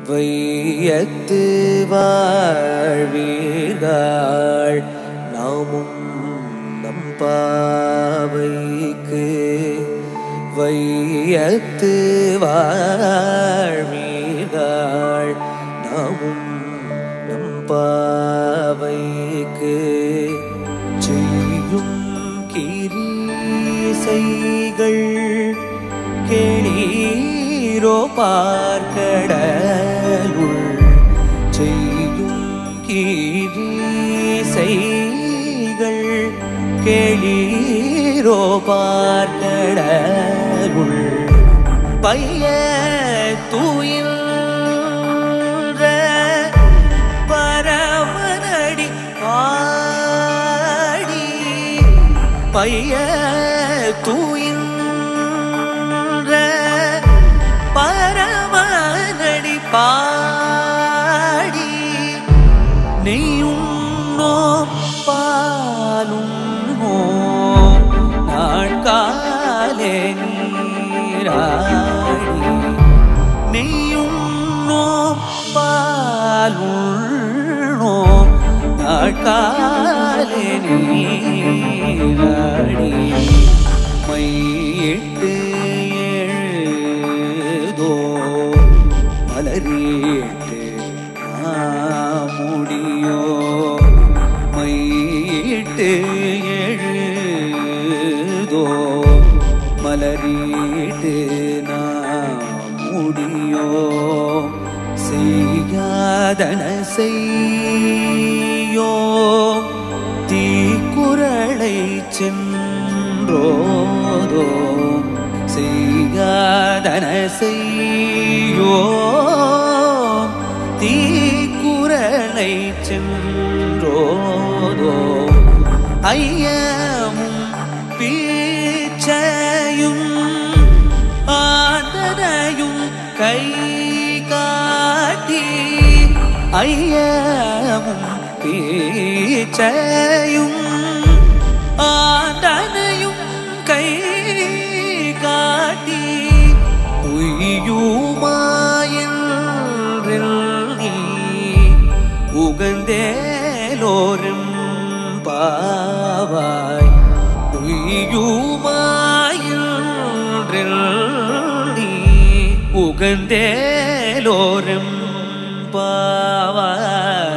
வையத்து வாழ்வீர்கள் நாமும் நம் பாவைக்கு வையத்து வாழ்வீர்கள் நாமும் நம் பாவைக்கு செய்யும் கிரீசைகள் கேளீரோ பார்க்கடலுள் செய்யும் கீரிசைகள் கேளீரோ பார்க்கடலுள் பைய தூயின்ற பரவனடி பாடி பைய தூயின்ற பரமனடி பாடி நெய்யுண்ணோ பாலுண்ணோ நாட்காலே நீராடி நெய்யுண்ணோ பாலுண்ணோ நாட்காலே நீராடி மையிட்டு எழுதோ மலரீட்டு முடியோ மையிட்டு எழுதோ மலரீட்டு முடியோ செய்யாதன செய்யோ தீக்குறளை சென்றோதோ செய்யாதன செய்யோ தீக்குறளை சென்றோதோ ஐயமும் பீச்சையும் ஆதரையும் கை காட்டி ஐயமும் பீச்சையும் ஆதனையும் கை காட்டி உய்யுமாயில் நீ உகந்தேலோரும் பாவாய் உய்யுமாயில் நீ உகந்தேலோரும் பாவாய்